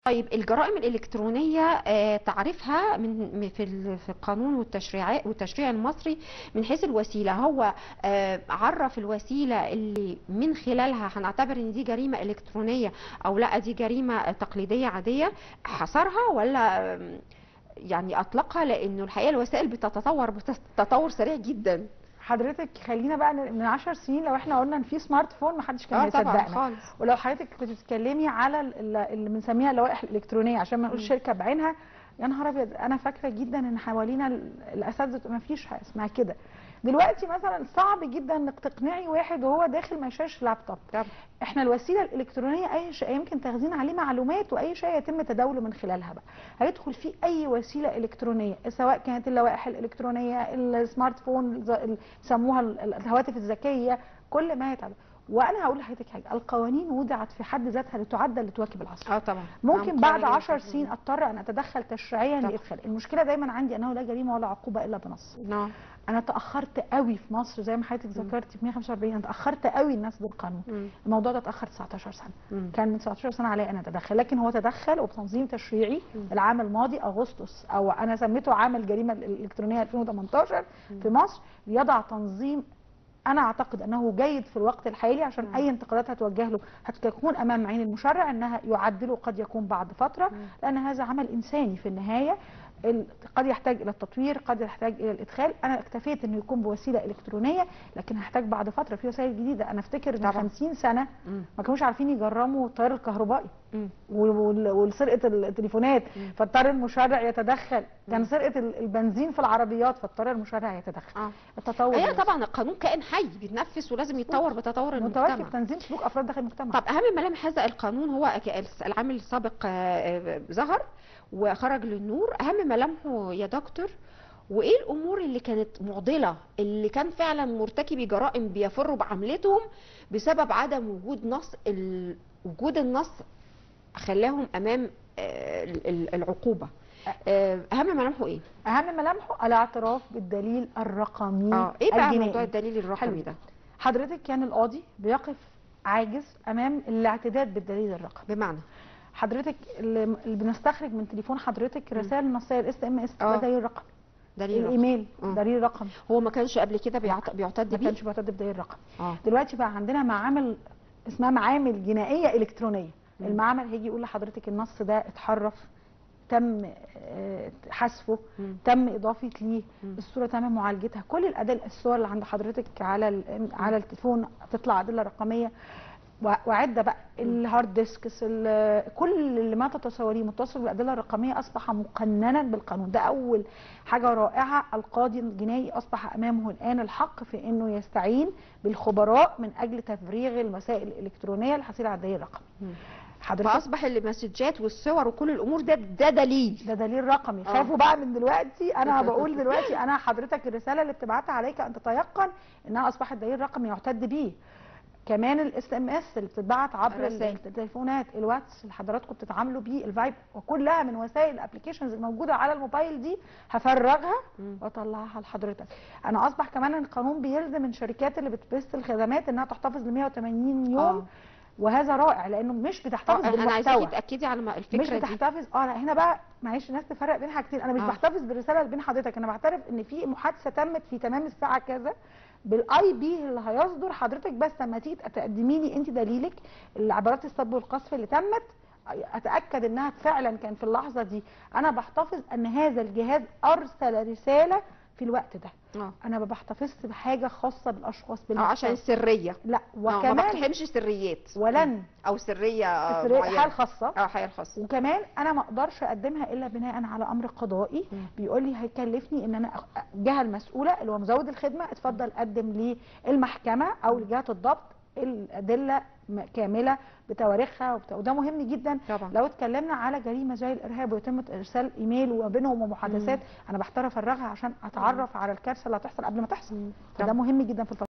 طيب الجرائم الإلكترونية آه، تعريفها من من- في ال- في القانون والتشريع والتشريع المصري من حيث الوسيلة هو آه، عرف الوسيلة اللي من خلالها هنعتبر ان دي جريمة إلكترونية او لا دي جريمة تقليدية عادية حصرها ولا آم، يعني اطلقها لانه الحقيقة الوسائل بتتطور بتتطور سريع جدا حضرتك خلينا بقى ن- من 10 سنين لو احنا قلنا ان في سمارت فون محدش كان اه طبعا هيصدقنا خالص ولو حضرتك كنت بتتكلمي على ال- ال- اللي بنسميها اللوائح الالكترونيه عشان ما نقولش مم. شركه بعينها يا نهار ابيض انا فاكره جدا ان حوالينا ال- الاساتذه ما فيش حاجه اسمها كده دلوقتي مثلا صعب جدا انك تقنعي واحد وهو داخل ما يشيلش لابتوب طبعا. احنا الوسيله الالكترونيه اي شيء يمكن تخزين عليه معلومات واي شيء يتم تداوله من خلالها بقى هيدخل فيه اي وسيله الكترونيه سواء كانت اللوائح الالكترونيه السمارت فون الز- ال- بيسموها ال- ال- الهواتف الذكيه كل ما يتعلم وانا هقول لحضرتك حاجه القوانين وضعت في حد ذاتها لتعدل لتواكب العصر اه طبعا ممكن نعم، بعد قرار 10 جدا. سنين اضطر ان اتدخل تشريعيا طبعا. لادخال المشكله دايما عندي انه لا جريمه ولا عقوبه الا بنص نعم انا تاخرت قوي في مصر زي ما حضرتك مم. ذكرتي في 145 انا تاخرت قوي الناس بالقانون مم. الموضوع ده اتاخر 19 سنه مم. كان من 19 سنه عليا انا اتدخل لكن هو تدخل وبتنظيم تشريعي مم. العام الماضي اغسطس او انا سميته عام الجريمه الالكترونيه 2018 في مصر ليضع تنظيم انا اعتقد انه جيد في الوقت الحالي عشان مم. اي انتقادات هتوجه له هتكون امام عين المشرع انها يعدله قد يكون بعد فتره مم. لان هذا عمل انساني في النهايه ال- قد يحتاج الى التطوير قد يحتاج الى الادخال انا اكتفيت انه يكون بوسيله الكترونيه لكن هحتاج بعد فتره في وسائل جديده انا افتكر من طبعا. 50 سنه مم. ما كانوش عارفين يجرموا التيار الكهربائي مم. وال- وسرقه التليفونات مم. فاضطر المشرع يتدخل مم. كان سرقه ال- البنزين في العربيات فاضطر المشرع يتدخل اه التطور هي ده. طبعا القانون كائن حي بيتنفس ولازم يتطور بتطور متواكب المجتمع تنظيم سلوك افراد داخل المجتمع طب اهم ملامح هذا القانون هو ك- العام السابق آه، آه، ظهر وخرج للنور اهم ملامحه يا دكتور وايه الامور اللي كانت معضله اللي كان فعلا مرتكبي جرائم بيفروا بعملتهم بسبب عدم وجود نص ال... وجود النص خلاهم امام آه، ال- ال- العقوبه آه، اهم ملامحه ايه اهم ملامحه الاعتراف بالدليل الرقمي اه ايه بقى الجنائي. موضوع الدليل الرقمي حلو. ده حضرتك كان القاضي بيقف عاجز امام الاعتداد بالدليل الرقمي بمعنى حضرتك اللي اللي بنستخرج من تليفون حضرتك رسائل نصيه الاس ام اس آه. ده دليل رقمي دليل رقمي الايميل مم. دليل رقمي هو ما كانش قبل كده بيعت- بيعتد ما بيه كانش بيعتد بدليل رقمي اه دلوقتي بقى عندنا معامل اسمها معامل جنائيه الكترونيه مم. المعمل هيجي يقول لحضرتك النص ده اتحرف تم آه، حذفه مم. تم اضافه ليه مم. الصوره تم معالجتها كل الادله الصور اللي عند حضرتك على ال- على التليفون تطلع ادله رقميه و- وعده بقى الهارد ديسكس ال- كل اللي ما تتصوريه متصل بالادله الرقميه اصبح مقننا بالقانون ده اول حاجه رائعه القاضي الجنائي اصبح امامه الان الحق في انه يستعين بالخبراء من اجل تفريغ الوسائل الالكترونيه الحصيله على الدليل الرقمي مم. حضرتك فاصبح المسجات والصور وكل الامور ده ده دليل ده دليل رقمي آه. خافوا بقى من دلوقتي انا بقول دلوقتي انا حضرتك الرساله اللي بتبعتها عليك ان تتيقن انها اصبحت دليل رقمي يعتد بيه كمان الاس ام اس اللي بتتبعت عبر الرسائل. التليفونات الواتس اللي حضراتكم بتتعاملوا بيه الفايب وكلها من وسائل الابلكيشنز الموجوده على الموبايل دي هفرغها مم. واطلعها لحضرتك انا اصبح كمان القانون بيلزم الشركات اللي بتبث الخدمات انها تحتفظ ل 180 يوم آه. وهذا رائع لانه مش بتحتفظ آه، انا عايزاكي بالمحتوى تاكدي على ما- مش الفكره دي بتحتفظ اه لا هنا بقى معلش الناس تفرق بين حاجتين انا مش آه. بحتفظ بالرساله اللي بين حضرتك انا بعترف ان في محادثه تمت في تمام الساعه كذا بالاي بي اللي هيصدر حضرتك بس لما تيجي تقدمي لي انت دليلك العبارات السب والقذف اللي تمت اتاكد انها فعلا كان في اللحظه دي انا بحتفظ ان هذا الجهاز ارسل رساله في الوقت ده اه انا ما بحتفظش بحاجه خاصه بالاشخاص آه، بالمحتوى. عشان السريه لا آه، ما وكمان بقتحمش سريات ولن او سريه آه، السرية- معينه حال خاصه اه حياه خاصه وكمان انا ما اقدرش اقدمها الا بناء على امر قضائي مم. بيقول لي هيكلفني ان انا أخ- الجهه المسؤوله اللي هو مزود الخدمه اتفضل قدم للمحكمه او لجهه الضبط الادله م- كامله بتواريخها وبت... وده مهم جدا طبعا لو اتكلمنا على جريمه زي الارهاب ويتم ارسال ايميل وبينهم ومحادثات انا بحتار افرغها عشان اتعرف على الكارثه اللي هتحصل قبل ما تحصل مم. فده مهم جدا في الفترة